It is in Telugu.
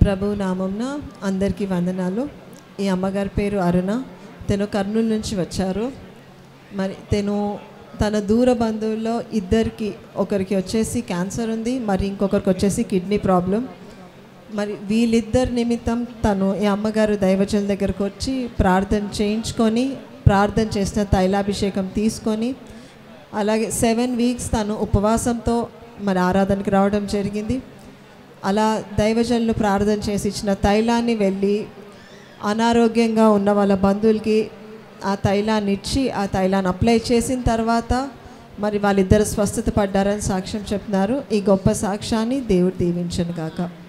ప్రభు నామంన అందరికీ వందనాలు ఈ అమ్మగారి పేరు అరుణ తను కర్నూలు నుంచి వచ్చారు మరి తను తన దూర బంధువుల్లో ఇద్దరికి ఒకరికి వచ్చేసి క్యాన్సర్ ఉంది మరి ఇంకొకరికి వచ్చేసి కిడ్నీ ప్రాబ్లం మరి వీళ్ళిద్దరి నిమిత్తం తను ఈ అమ్మగారు దైవజన దగ్గరకు వచ్చి ప్రార్థన చేయించుకొని ప్రార్థన చేసిన తైలాభిషేకం తీసుకొని అలాగే సెవెన్ వీక్స్ తను ఉపవాసంతో మరి ఆరాధనకి రావడం జరిగింది అలా దైవజనులు ప్రార్థన చేసి ఇచ్చిన తైలాన్ని వెళ్ళి అనారోగ్యంగా ఉన్న వాళ్ళ బంధువులకి ఆ తైలాన్ని ఇచ్చి ఆ తైలాన్ని అప్లై చేసిన తర్వాత మరి వాళ్ళిద్దరు స్వస్థత పడ్డారని సాక్ష్యం చెప్తున్నారు ఈ గొప్ప సాక్ష్యాన్ని దేవుడు దీవించను గాక